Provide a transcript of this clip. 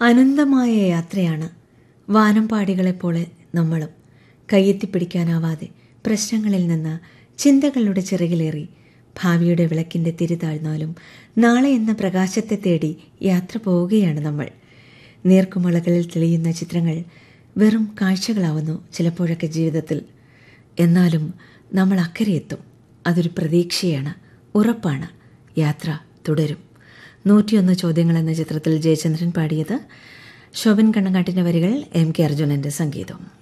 അനന്തമായ യാത്രയാണ് വാനമ്പാടികളെപ്പോലെ നമ്മളും കയ്യെത്തിപ്പിടിക്കാനാവാതെ പ്രശ്നങ്ങളിൽ നിന്ന് ചിന്തകളുടെ ചിറകിലേറി ഭാവിയുടെ വിളക്കിൻ്റെ തിരിതാഴ്ന്നാലും നാളെ എന്ന പ്രകാശത്തെ തേടി യാത്ര പോവുകയാണ് നമ്മൾ നീർക്കുമളകളിൽ തെളിയുന്ന ചിത്രങ്ങൾ വെറും കാഴ്ചകളാവുന്നു ചിലപ്പോഴൊക്കെ ജീവിതത്തിൽ എന്നാലും നമ്മൾ അക്കരെ എത്തും അതൊരു പ്രതീക്ഷയാണ് ഉറപ്പാണ് യാത്ര തുടരും നൂറ്റിയൊന്ന് ചോദ്യങ്ങൾ എന്ന ചിത്രത്തിൽ ജയചന്ദ്രൻ പാടിയത് ശോഭൻ കണ്ണങ്കാട്ടിൻ്റെ വരികൾ എം കെ അർജുനൻ്റെ സംഗീതം